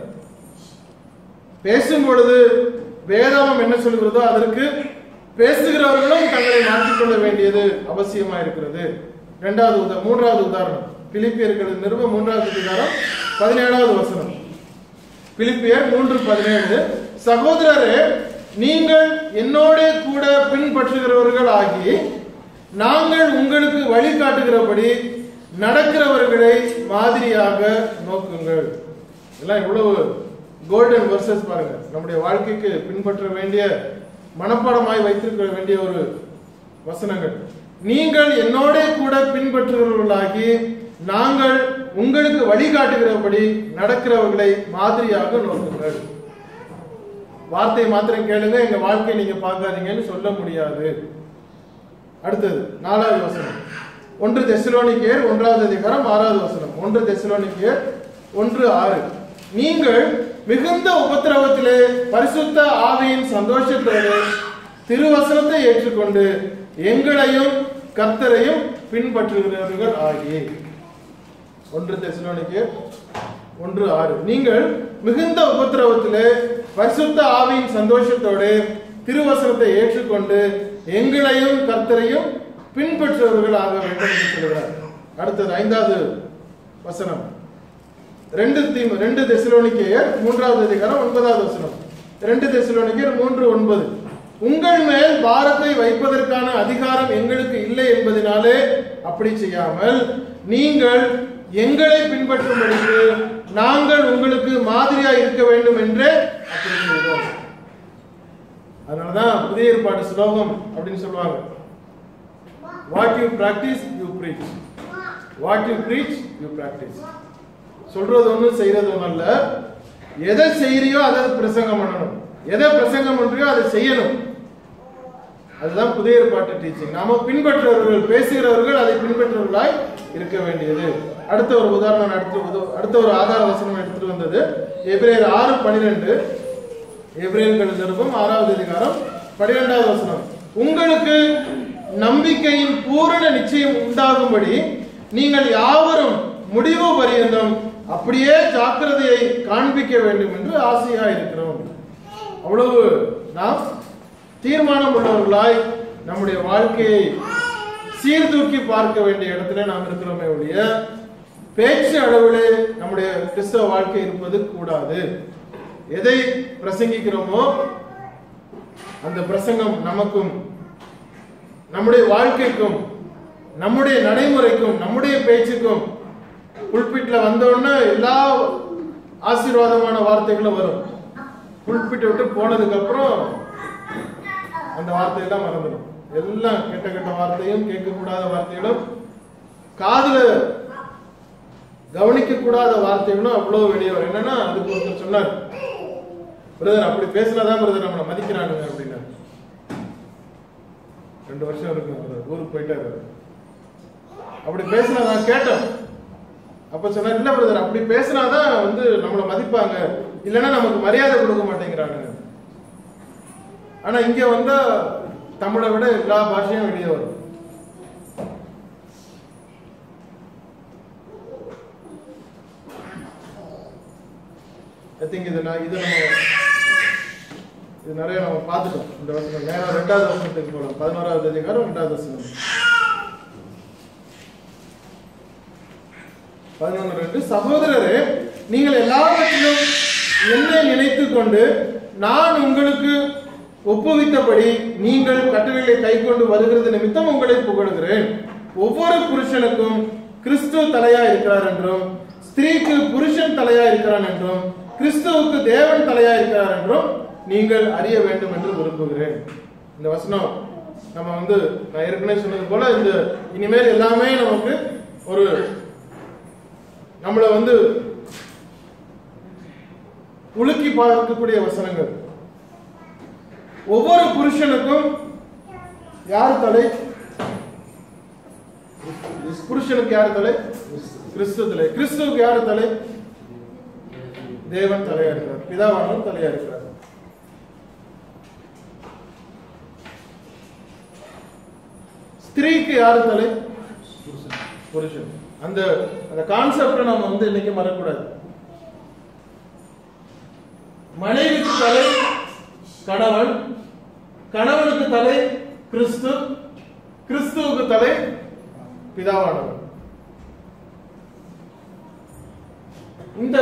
பேசும் பொழுது வேதாமம் என்ன சொல்கிறதோ அதற்கு பேசுகிறவர்களும் தங்களை மாற்றிக்கொள்ள வேண்டியது அவசியமா இருக்கிறது இரண்டாவது உதா மூன்றாவது உதாரணம் பிலிப்பியர்கள் நிறுவ மூன்றாவது அதிகாரம் பதினேழாவது வசனம் பிலிப்பியர் மூன்று பதினேழு சகோதரரே நீங்கள் என்னோட கூட பின்பற்றுகிறவர்கள் ஆகி நாங்கள் உங்களுக்கு வழிகாட்டுகிறபடி நடக்கிறவர்களை மாதிரியாக நோக்குங்கள் இதெல்லாம் இவ்வளவு கோல்டன் வர்சஸ் பாருங்க நம்முடைய வாழ்க்கைக்கு பின்பற்ற வேண்டிய மனப்பாடமாய் வைத்திருக்க வேண்டிய ஒரு வசனங்கள் நீங்கள் என்னோட கூட பின்பற்றுகிறவர்களாகி நாங்கள் உங்களுக்கு வழிகாட்டுகிறபடி நடக்கிறவர்களை மாதிரியாக நோக்குங்கள் வார்த்தை மாத்திரம் கேளுங்க எங்க வாழ்க்கையை நீங்க பார்க்காதீங்கன்னு சொல்ல முடியாது அடுத்தது நாலாவது வசனம் ஒன்று தெசலோனிக்கேர் ஒன்றாவது அதிகாரம் ஆறாவது வசனம் ஒன்று தெசலோனிக்கேர் ஒன்று ஆறு நீங்கள் மிகுந்த உபத்திரவத்திலே பரிசுத்த ஆவியின் சந்தோஷத்தோடு திருவசனத்தை ஏற்றுக்கொண்டு எங்களையும் கர்த்தரையும் பின்பற்றுகிறவர்கள் ஆகியே ஒன்று தெசலோனிக்கேர் ஒன்று ஆறு நீங்கள் மிகுந்த உபத்திரவத்திலே பரிசுத்த ஆவியின் சந்தோஷத்தோடு திருவசனத்தை ஏற்றுக்கொண்டு எங்களையும் கர்த்தரையும் பின்பற்றுபவர்கள் ஆக வேண்டும் என்று சொல்கிறார் அடுத்தது ஐந்தாவது வசனம் ரெண்டு தீம் ரெண்டு தெசலோனிக்கேயர் மூன்றாவது அதிகாரம் ஒன்பதாவது வசனம் ரெண்டு தெசலோனிக்கேயர் மூன்று ஒன்பது உங்கள் மேல் பாரத்தை வைப்பதற்கான அதிகாரம் எங்களுக்கு இல்லை என்பதனாலே அப்படி செய்யாமல் நீங்கள் எங்களை பின்பற்றும்படிக்கு நாங்கள் உங்களுக்கு மாதிரியா இருக்க வேண்டும் என்றே அப்படி செய்தோம் அதனாலதான் புதிய ஏற்பாடு ஸ்லோகம் அப்படின்னு சொல்லுவாங்க what you practice you preach what you preach you practice சொல்றது ஒண்ணு செய்யறது ஒண்ணு அல்ல எதை செய்யறியோ அதை பிரசங்கம் பண்ணணும் எதை பிரசங்கம் பண்றியோ அதை செய்யணும் அதுதான் புதிய ஏற்பாட்டு டீச்சிங் நாம பின்பற்றுறவர்கள் பேசுகிறவர்கள் அதை பின்பற்றுவர்களாய் இருக்க வேண்டியது அடுத்த ஒரு உதாரணம் அடுத்த உத- அடுத்த ஒரு ஆதார வசனம் எடுத்துட்டு வந்தது எபிரேயர் ஆறு பனிரெண்டு எபிரேயர்கள் நிருபம் ஆறாவது அதிகாரம் பனிரெண்டாவது வசனம் உங்களுக்கு நம்பிக்கையின் பூரண நிச்சயம் உண்டாகும்படி நீங்கள் யாவரும் முடிவு பரியந்தம் அப்படியே ஜாக்கிரதையை காண்பிக்க வேண்டும் என்று ஆசையா இருக்கிறோம் அவ்வளவு நாம் தீர்மானம் உள்ளவர்களாய் நம்முடைய வாழ்க்கையை சீர்தூக்கி பார்க்க வேண்டிய இடத்துல நாம் இருக்கிறோமே ஒழிய பேச்சு அளவிலே நம்முடைய கிறிஸ்தவ வாழ்க்கை இருப்பது கூடாது எதை பிரசங்கிக்கிறோமோ அந்த பிரசங்கம் நமக்கும் நம்முடைய வாழ்க்கைக்கும் நம்முடைய நடைமுறைக்கும் நம்முடைய பேச்சுக்கும் புல்பிட்ல வந்தோடனே எல்லா ஆசீர்வாதமான வார்த்தைகளும் வரும் புல்பிட்டை விட்டு போனதுக்கு அப்புறம் அந்த வார்த்தையெல்லாம் மறந்துடும் எல்லாம் கெட்ட கெட்ட வார்த்தையும் கேட்கக்கூடாத வார்த்தைகளும் காதுல கவனிக்க கூடாத வார்த்தைகளும் அவ்வளவு வெளியே வரும் என்னன்னா அதுக்கு ஒருத்தர் சொன்னார் பிரதர் அப்படி பேசினாதான் பிரதர் நம்மளை மதிக்கிறானுங்க அப்படின்னாரு ரெண்டு வருஷம் இருக்கு அவர் ஊருக்கு போயிட்டாரு அவரு. அப்படி பேசினா நான் கேட்டேன் அப்ப சொன்னார் இல்ல பிரதர் அப்படி பேசினாதான் வந்து நம்மளை மதிப்பாங்க இல்லைன்னா நமக்கு மரியாதை கொடுக்க மாட்டேங்கிறாங்க ஆனா இங்க வந்தா தமிழை விட எல்லா பாஷையும் வெளியே வரும் ஐ திங்க் இது நான் இது நம்ம இது நிறைய நம்ம பார்த்துட்டோம் இந்த வருஷம் நேரம் ரெண்டாவது வருஷத்துக்கு போகலாம் பதினோராவது அதிகாரம் ரெண்டாவது வருஷம் பதினொன்று ரெண்டு சகோதரரே நீங்கள் எல்லாவற்றிலும் என்னை நினைத்துக் கொண்டு நான் உங்களுக்கு ஒப்புவித்தபடி நீங்கள் கட்டளைகளை கைக்கொண்டு வருகிறது நிமித்தம் உங்களை புகழுகிறேன் ஒவ்வொரு புருஷனுக்கும் கிறிஸ்து தலையா இருக்கிறார் என்றும் ஸ்திரீக்கு புருஷன் தலையா இருக்கிறான் என்றும் கிறிஸ்துவுக்கு தேவன் தலையா இருக்கிறார் என்றும் நீங்கள் அறிய வேண்டும் என்று விரும்புகிறேன் இந்த வசனம் நம்ம வந்து நான் ஏற்கனவே சொன்னது போல இந்த இனிமேல் எல்லாமே நமக்கு ஒரு நம்மளை வந்து உலுக்கி பார்க்கக்கூடிய வசனங்கள் ஒவ்வொரு புருஷனுக்கும் யார் தலை புருஷனுக்கு யார் தலை கிறிஸ்து தலை கிறிஸ்துவுக்கு யார் தலை தேவன் தலையா இருக்கிறார் பிதாவானவர் தலையா இருக்கிறார் ஸ்திரீக்கு யாரு தலை புருஷன் அந்த அந்த கான்செப்டை நம்ம வந்து இன்னைக்கு மறக்கக்கூடாது மனைவிக்கு தலை கணவன் கணவனுக்கு தலை கிறிஸ்து கிறிஸ்துவுக்கு தலை பிதாவானவர் இந்த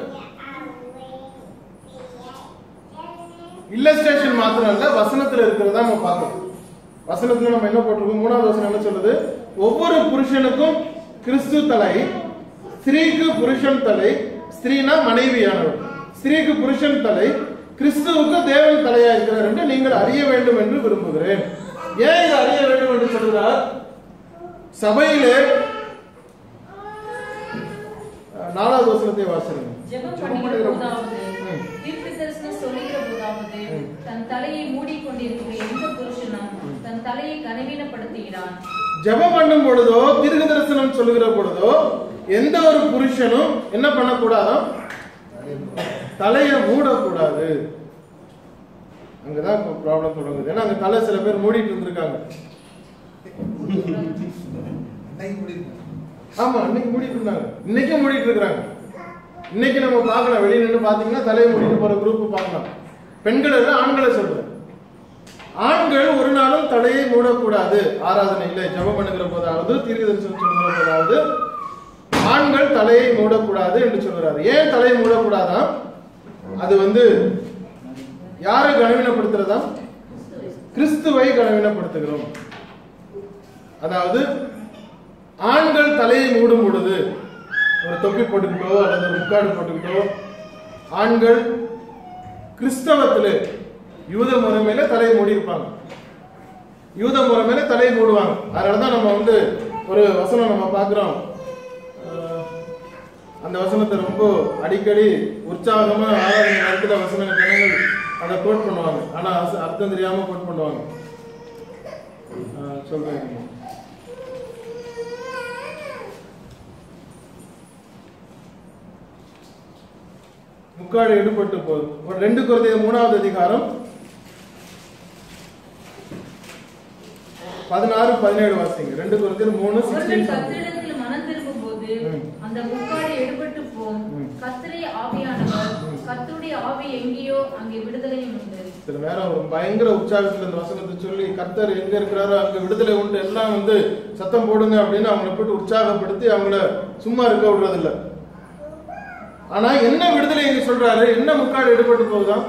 இல்லஸ்ட்ரேஷன் மாத்திரம் இல்ல வசனத்துல இருக்கிறதா நம்ம பார்க்கணும் வசனத்துல நம்ம என்ன போட்டிருக்கோம் மூணாவது வசனம் என்ன சொல்லுது ஒவ்வொரு புருஷனுக்கும் கிறிஸ்து தலை ஸ்திரீக்கு புருஷன் தலை ஸ்திரீனா மனைவியானவர் ஸ்திரீக்கு புருஷன் தலை கிறிஸ்துவுக்கு தேவன் தலையா இருக்கிறார் என்று நீங்கள் அறிய வேண்டும் என்று விரும்புகிறேன் ஏன் இதை அறிய வேண்டும் என்று சொல்கிறார் சபையிலே அஹ், நாலாவது வசனத்தை வாசிருங்க ஜெபம் ஜெபம் பண்ணுகிற பண்ணுகிற போதாவது ம். தீர்க்கதரிசனம் சொல்லுகிற போதாவது ம். தன் தலையை மூடிக்கொண்டிருக்கிற எந்த புருஷனும் தன் தலையை கனவீனப்படுத்துகிறான் ஜெபம் பண்ணும் பொழுதோ தீர்க்க தரிசனம் சொல்லுகிற பொழுதோ எந்த ஒரு புருஷனும் என்ன பண்ணக்கூடாதாம் தலையை மூடக்கூடாது அங்கதான் ப்ராப்ளம் தொடங்குது ஏன்னா அங்க தலை சில பேர் மூடிட்டு இருந்திருக்காங்க இன்னைக்கு முடியுது. ஆமா அன்னைக்கு மூடிட்டு இருந்தாங்க இன்னைக்கும் மூடிட்டு இருக்காங்க இன்னைக்கு நம்ம பார்க்கலாம் வெளியே நின்று பாத்தீங்கன்னா தலையை மூடிட்டு போற குரூப் பார்க்கலாம் பெண்கள் இல்ல ஆண்களை சொல்றேன் ஆண்கள் ஒரு நாளும் தலையை மூடக்கூடாது ஆராதனையில ஜெபம் பண்ணுகிற போதாவது தீர்க்க தரிசனம் சொல்லுகிற போதாவது ஆண்கள் தலையை மூடக்கூடாது என்று சொல்கிறார் ஏன் தலையை மூடக்கூடாதா அது வந்து யாரை கனவீனப்படுத்துறதா கிறிஸ்துவை கனவீனப்படுத்துகிறோம் அதாவது ஆண்கள் தலையை மூடும் பொழுது ஒரு தொப்பி போட்டுக்கிட்டோ அல்லது ஒரு முக்காடு போட்டுக்கிட்டோ ஆண்கள் கிறிஸ்தவத்திலே யூத முறைமையில தலையை மூடி இருப்பாங்க யூத முறைமையில தலையை மூடுவாங்க அதனாலதான் நம்ம வந்து ஒரு வசனம் நம்ம பார்க்கிறோம் அஹ், அந்த வசனத்தை ரொம்ப அடிக்கடி உற்சாகமா ஆராதனை நேரத்துல வசன ஜனங்கள் அதை கோட் பண்ணுவாங்க ஆனா அச- அர்த்தம் தெரியாம கோட் பண்ணுவாங்க அஹ், சொல்றேன் இருங்க. முக்காடு எடுபட்டு போகுது ஒரு ரெண்டு குழந்தைய மூணாவது அதிகாரம் பதினாறு பதினேழு வாசிங்க ரெண்டு குழந்தைய மூணு அவர்கள் சிக்ஸ்டீன் கத்திரிடத்தில் மனம் திரும்பும் போது ம். அந்த முக்காடு எடுபட்டு போம் ம். கத்திரை ஆவியானவர் கத்துடைய ஆவி எங்கேயோ அங்கே விடுதலையும் உண்டு சில நேரம் ஒரு பயங்கர உற்சாகத்துல இந்த வசனத்தை சொல்லி கர்த்தர் எங்க இருக்கிறாரோ அங்க விடுதலை உண்டு எல்லாம் வந்து சத்தம் போடுங்க அப்படின்னு அவங்கள போட்டு உற்சாகப்படுத்தி அவங்கள சும்மா இருக்க விடுறது இல்ல ஆனா என்ன விடுதலை இங்க சொல்றாரு என்ன முக்காடு எடுபட்டு போகுதான்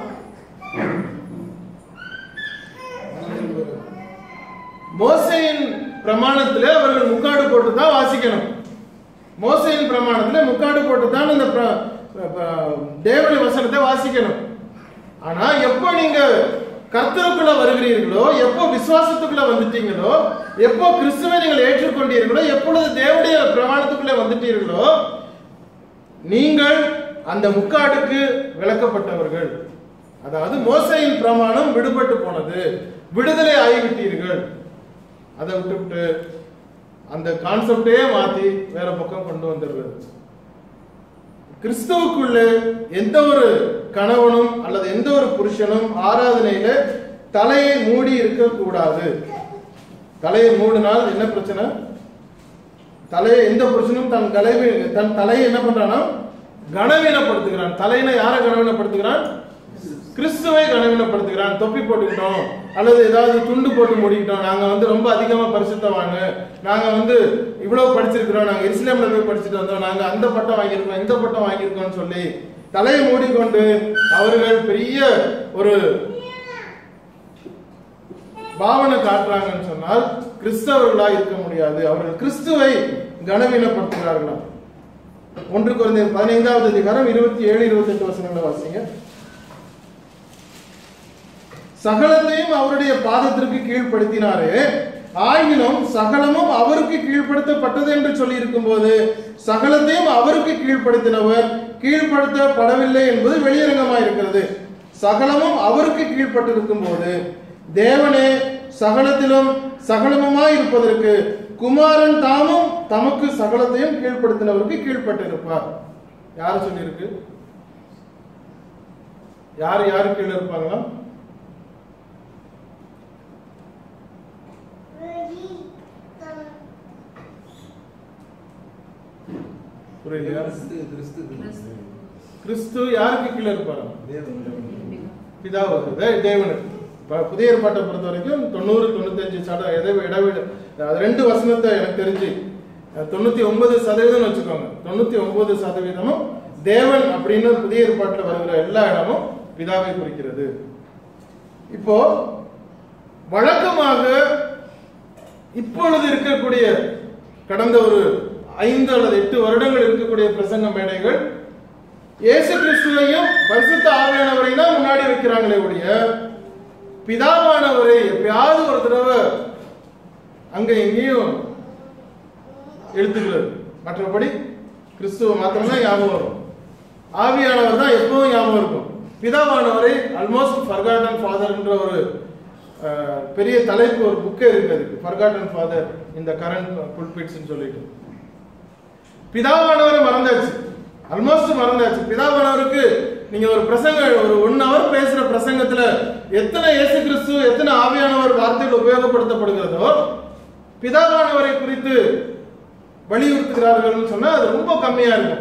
மோசையின் பிரமாணத்திலே அவர்கள் முக்காடு போட்டு தான் வாசிக்கணும் மோசையின் பிரமாணத்திலே முக்காடு போட்டு தான் இந்த பிர- ப- தேவனுடைய வசனத்தை வாசிக்கணும் ஆனா எப்போ நீங்க கர்த்தருக்குள்ள வருகிறீர்களோ எப்போ விசுவாசத்துக்குள்ள வந்துட்டீங்களோ எப்போ கிறிஸ்துவை நீங்கள் ஏற்றுக்கொண்டீர்களோ எப்பொழுது தேவனுடைய பிரமாணத்துக்குள்ள வந்துட்டீர்களோ நீங்கள் அந்த முக்காடுக்கு விளக்கப்பட்டவர்கள் அதாவது மோசையின் பிரமாணம் விடுபட்டு போனது விடுதலை ஆகிவிட்டீர்கள் அதை விட்டுவிட்டு அந்த கான்செப்டே மாத்தி வேற பக்கம் கொண்டு வந்துடுறது கிறிஸ்துவுக்குள்ள எந்த ஒரு கணவனும் அல்லது எந்த ஒரு புருஷனும் ஆராதனையில தலையை மூடி இருக்க கூடாது தலையை மூடினால் என்ன பிரச்சனை தலையை எந்த புருஷனும் தன் தலைவி தன் தலையை என்ன பண்றானா கனவீனப்படுத்துகிறான் தலையில யாரை கனவீனப்படுத்துகிறான் கிறிஸ்துவை கனவீனப்படுத்துகிறான் தொப்பி போட்டுக்கிட்டோம் அல்லது ஏதாவது துண்டு போட்டு மூடிக்கிட்டோம் நாங்க வந்து ரொம்ப அதிகமா பரிசுத்தவாங்க நாங்க வந்து இவ்வளவு படிச்சிருக்கிறோம் நாங்க இஸ்லாம்ல போய் படிச்சுட்டு வந்தோம் நாங்க அந்த பட்டம் வாங்கியிருக்கோம் இந்த பட்டம் வாங்கியிருக்கோம்னு சொல்லி தலையை மூடிக்கொண்டு அவர்கள் பெரிய ஒரு பாவனை காட்டுறாங்கன்னு சொன்னால் கிறிஸ்தவர்களா இருக்க முடியாது அவர்கள் கிறிஸ்துவை கனவீனப்படுத்துகிறார்களா ஒன்று குறைந்த பதினைந்தாவது அதிகாரம் இருபத்தி ஏழு இருபத்தி எட்டு வசனங்களை வாசிங்க சகலத்தையும் அவருடைய பாதத்திற்கு கீழ்ப்படுத்தினாரே ஆகிலும் சகலமும் அவருக்கு கீழ்ப்படுத்தப்பட்டது என்று சொல்லி இருக்கும்போது சகலத்தையும் அவருக்கு கீழ்ப்படுத்தினவர் கீழ்ப்படுத்தப்படவில்லை என்பது வெளியரங்கமாக இருக்கிறது சகலமும் அவருக்கு கீழ்ப்பட்டிருக்கும் போது தேவனே சகலத்திலும் சகலமுமாய் இருப்பதற்கு குமாரன் தாமும் தமக்கு சகலத்தையும் கீழ்ப்படுத்தினவருக்கு கீழ்ப்பட்டிருப்பார் யார் சொல்லியிருக்கு யார் யாரு கீழே இருப்பாங்களா புரியலையா கிறிஸ்து கிறிஸ்து கிறிஸ்து. கிறிஸ்து யாருக்கு கீழே இருப்பாரா தேவன் பிதாவுக்கு தே- தேவனுக்கு இப்ப புதிய ஏற்பாட்டை பொறுத்த வரைக்கும் தொண்ணூறு தொண்ணூத்தஞ்சு சட இடைவெளி இடைவெளி அது ரெண்டு வசனத்தை எனக்கு தெரிஞ்சு அஹ், தொண்ணூத்தி ஒன்பது சதவீதம் வச்சுக்கோங்க தொண்ணூத்தி ஒன்பது சதவீதமும் தேவன் அப்படின்னு புதிய ஏற்பாட்டில் வருகிற எல்லா இடமும் பிதாவை குறிக்கிறது இப்போ வழக்கமாக இப்பொழுது இருக்கக்கூடிய கடந்த ஒரு ஐந்து அல்லது எட்டு வருடங்கள் இருக்கக்கூடிய பிரசங்க மேடைகள் இயேசு கிறிஸ்துவையும் பரிசுத்த ஆவியானவரையும் தான் முன்னாடி வைக்கிறாங்களே ஒழிய பிதாவானவரை எப்பயாவது ஒரு தடவை அங்க எங்கேயும் எடுத்துக்கிறது மற்றபடி கிறிஸ்துவ மாத்திரம்தான் ஞாபகம் வரும் ஆவியானவர் தான் எப்பவும் ஞாபகம் இருக்கும் பிதாவானவரை ஆல்மோஸ்ட் ஃபர்காட்டன் ஃபாதர்ன்ற ஒரு அஹ், பெரிய தலைப்பு ஒரு புக்கே இருக்கு அதுக்கு ஃபர்காட்டன் ஃபாதர் இந்த கரண்ட் புல்பிட்ஸ்னு சொல்லிட்டு பிதாவானவரை மறந்தாச்சு ஆல்மோஸ்ட் மறந்தாச்சு பிதாவானவருக்கு நீங்க ஒரு பிரசங்க ஒரு ஒன் ஹவர் பேசுற பிரசங்கத்துல எத்தனை இயேசு கிறிஸ்து எத்தனை ஆவியானவர் வார்த்தைகள் உபயோகப்படுத்தப்படுகிறதோ பிதாவானவரை குறித்து வலியுறுத்துகிறார்கள் சொன்னா அது ரொம்ப கம்மியா இருக்கும்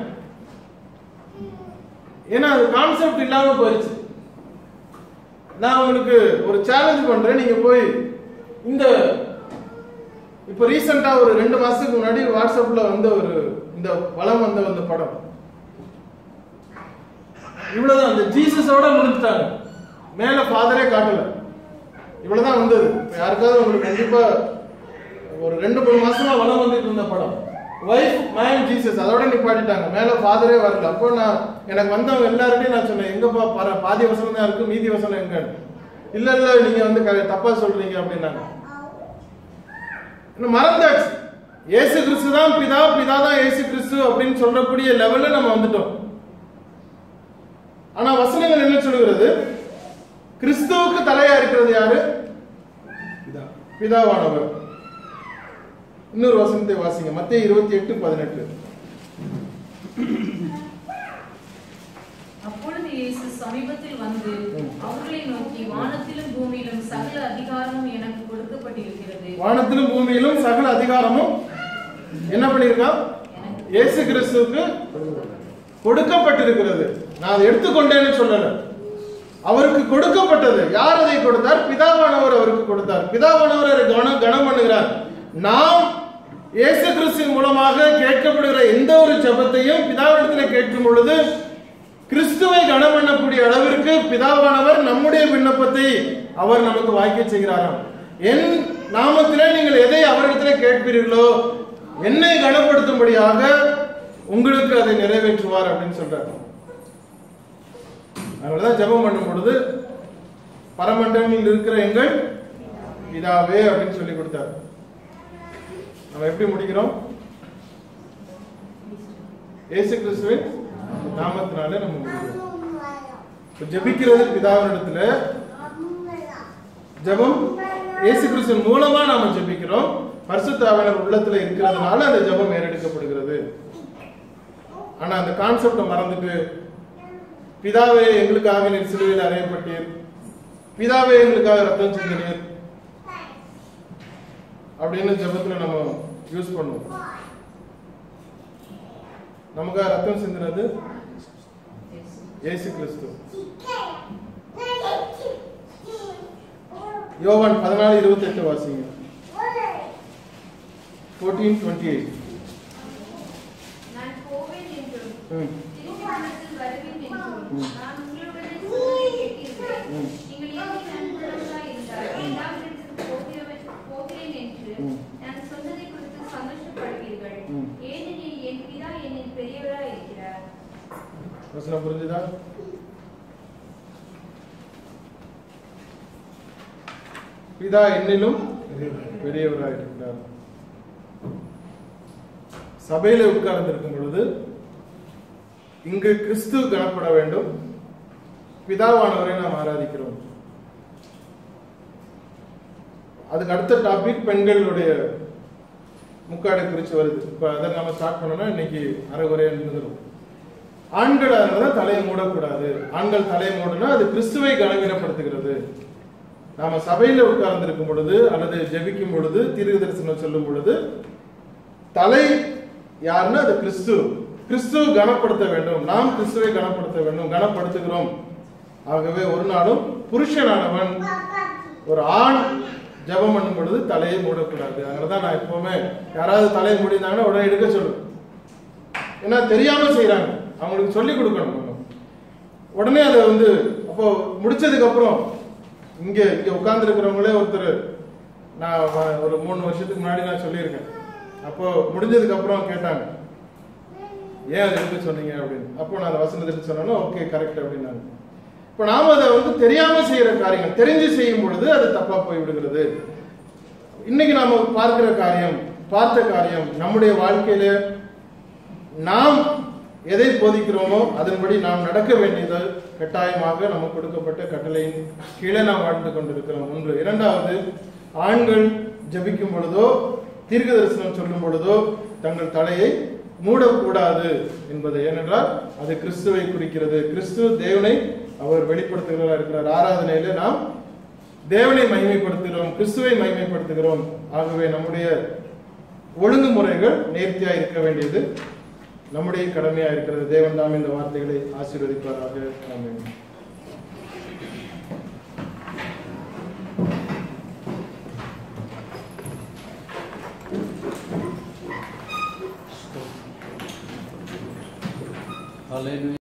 ஏன்னா அது கான்செப்ட் இல்லாம போயிடுச்சு நான் உங்களுக்கு ஒரு சேலஞ்ச் பண்றேன் நீங்க போய் இந்த இப்ப ரீசெண்டா ஒரு ரெண்டு மாசத்துக்கு முன்னாடி வாட்ஸ்அப்ல வந்த ஒரு இந்த வளம் வந்த அந்த படம் இவ்வளவுதான் அந்த ஜீசஸோட முடிஞ்சுட்டாங்க மேல ஃபாதரே காட்டல இவ்வளவுதான் வந்தது இப்ப யாருக்காவது உங்களுக்கு கண்டிப்பா ஒரு ரெண்டு மூணு மாசமா வளம் வந்துட்டு இருந்த படம் வைஃப் மேன் ஜீசஸ் அதோட நிப்பாட்டிட்டாங்க மேல ஃபாதரே வரல அப்போ நான் எனக்கு வந்தவங்க எல்லார்ட்டையும் நான் சொன்னேன் எங்கப்பா பார- பாதி வசனம் தான் இருக்கு மீதி வசனம் எங்கன்னு இல்ல இல்ல நீங்க வந்து க- தப்பா சொல்றீங்க அப்படின்னாங்க இன்னும் மறந்தாச்சு இயேசு கிறிஸ்து தான் பிதா பிதா தான் இயேசு கிறிஸ்து அப்படின்னு சொல்லக்கூடிய லெவல்ல நம்ம வந்துட்டோம் ஆனா வசனங்கள் என்ன சொல்லுகிறது கிறிஸ்துவுக்கு தலையா இருக்கிறது யாரு இதா பிதாவானவர் இன்னொரு வசனத்தை வாசிங்க மத்திய இருபத்தி எட்டு பதினெட்டு அப்பொழுது இயேசு சமீபத்தில் வந்து ம். அவர்களை நோக்கி வானத்திலும் பூமியிலும் சகல அதிகாரமும் எனக்கு கொடுக்கப்பட்டிருக்கிறது வானத்திலும் பூமியிலும் சகல அதிகாரமும் என்ன பண்ணியிருக்கான் இயேசு கிறிஸ்துவுக்கு கொடுக்கப்பட்டிருக்கிறது நான் அதை எடுத்துக்கொண்டேன்னு சொல்லல அவருக்கு கொடுக்கப்பட்டது யார் அதை கொடுத்தார் பிதாவானவர் அவருக்கு கொடுத்தார் பிதாவானவர் அவரை கனம் கனம் பண்ணுகிறார் நாம் இயேசு கிறிஸ்துவின் மூலமாக கேட்கப்படுகிற எந்த ஒரு ஜெபத்தையும் பிதாவிடத்தில் கேட்கும் பொழுது கிறிஸ்துவை கனம் பண்ணக்கூடிய அளவிற்கு பிதாவானவர் நம்முடைய விண்ணப்பத்தை அவர் நமக்கு வாய்க்க செய்கிறாராம் என் நாமத்திலே நீங்கள் எதை அவரிடத்திலே கேட்பீர்களோ என்னை கனப்படுத்தும்படியாக உங்களுக்கு அதை நிறைவேற்றுவார் அப்படின்னு சொல்றாரு அதனாலதான் ஜெபம் பண்ணும் பொழுது பரமண்டலில் இருக்கிற எங்கள் பிதாவே அப்படின்னு சொல்லி கொடுத்தார் நம்ம எப்படி முடிக்கிறோம் இயேசு கிறிஸ்துவின் நாமத்தினாலே நம்ம முடிக்கிறோம் இப்ப ஜெபிக்கிறது பிதாவினிடத்துல ஜெபம் இயேசு கிறிஸ்துவின் மூலமா நாம ஜெபிக்கிறோம் பரிசுத்தாவினர் உள்ளத்துல இருக்கிறதுனால அந்த ஜெபம் ஏறெடுக்கப்படுகிறது ஆனா அந்த கான்செப்டை மறந்துட்டு பிதாவே எங்களுக்காக நீர் சிலுவையில் அறையப்பட்டீர் பிதாவே எங்களுக்காக ரத்தம் சிந்தினீர் அப்படின்னு ஜெபத்துல நம்ம யூஸ் பண்ணுவோம் நமக்காக ரத்தம் சிந்தினது இயேசு கிறிஸ்து யோவான் பதினாலு இருபத்தி எட்டு வாசிங்க ஃபோர்டீன் டுவெண்ட்டி எயிட் நான் போவேன் என்றும் ம் திரும்பி வானத்தில் வருவேன் என்றும் ம். நான் உங்களுடனே சொல்வதை கேட்டீர்கள். ம். நீங்கள் என்னில் நண்பர்களாய் இருந்தால் பிதாவினிடத்தில் போகிறவன் போகிறேன் என்று ம். நான் சொன்னதை குறித்து சந்தோஷப்படுவீர்கள் ம். ஏனெனில் என் பிதா என்னில் பெரியவராய் இருக்கிறார் வசனம் புரிஞ்சுதா பிதா என்னிலும் பெரியவராக இருக்கிறார் சபையில உட்கார்ந்திருக்கும் பொழுது இங்கு கிறிஸ்து கனப்பட வேண்டும் பிதாவானவரை நாம் ஆராதிக்கிறோம் அதுக்கு அடுத்த டாபிக் பெண்களுடைய முக்காடை குறித்து வருது இப்ப அதை நம்ம ஸ்டார்ட் பண்ணோம்னா இன்னைக்கு அரைகுறையா இருந்துடும் ஆண்கள் அதனால தலையை மூடக்கூடாது ஆண்கள் தலையை மூடனா அது கிறிஸ்துவை கனவீனப்படுத்துகிறது நாம சபையில உட்கார்ந்திருக்கும் பொழுது அல்லது ஜெபிக்கும் பொழுது தீர்க்க தரிசனம் சொல்லும் பொழுது தலை யாருன்னா அது கிறிஸ்து கிறிஸ்து கனப்படுத்த வேண்டும் நாம் கிறிஸ்துவை கனப்படுத்த வேண்டும் கனப்படுத்துகிறோம் ஆகவே ஒரு நாளும் புருஷனானவன் ஒரு ஆண் ஜெபம் பண்ணும் பொழுது தலையை மூடக்கூடாது அதனாலதான் நான் எப்பவுமே யாராவது தலையை மூடினாங்கன்னா உடனே எடுக்க சொல்லுவேன் ஏன்னா தெரியாம செய்றாங்க அவங்களுக்கு சொல்லி கொடுக்கணும் நம்ம. உடனே அதை வந்து அப்போ முடிச்சதுக்கு அப்புறம் இங்க இங்க உட்கார்ந்து இருக்கிறவங்களே ஒருத்தர் நான் வ- ஒரு மூணு வருஷத்துக்கு முன்னாடி நான் சொல்லியிருக்கேன் அப்போ முடிஞ்சதுக்கு அப்புறம் கேட்டாங்க ஏன் அதை எடுக்க சொன்னீங்க அப்படின்னு அப்போ நான் அந்த வசனத்தை எடுத்து சொன்னேன்னா ஓகே கரெக்ட் அப்படின்னாங்க இப்போ நாம அதை வந்து தெரியாம செய்யற காரியங்கள் தெரிஞ்சு செய்யும் பொழுது அது தப்பா போய் விடுகிறது இன்னைக்கு நாம பார்க்கிற காரியம் பார்த்த காரியம் நம்முடைய வாழ்க்கையில நாம் எதை போதிக்கிறோமோ அதன்படி நாம் நடக்க வேண்டியது கட்டாயமாக நமக்கு கொடுக்கப்பட்ட கட்டளையின் கீழே நாம் வாழ்ந்து கொண்டிருக்கிறோம் ஒன்று இரண்டாவது ஆண்கள் ஜெபிக்கும் பொழுதோ தீர்க்க தரிசனம் சொல்லும் பொழுதோ தங்கள் தலையை மூடக்கூடாது என்பது ஏனென்றால் அது கிறிஸ்துவை குறிக்கிறது கிறிஸ்து தேவனை அவர் வெளிப்படுத்துகிறவராக இருக்கிறார் ஆராதனையில நாம் தேவனை மகிமைப்படுத்துகிறோம் கிறிஸ்துவை மகிமைப்படுத்துகிறோம் ஆகவே நம்முடைய ஒழுங்குமுறைகள் நேர்த்தியா இருக்க வேண்டியது நம்முடைய கடமையா இருக்கிறது தேவன் தாம் இந்த வார்த்தைகளை ஆசீர்வதிப்பாராக ஆமென் Hallelujah.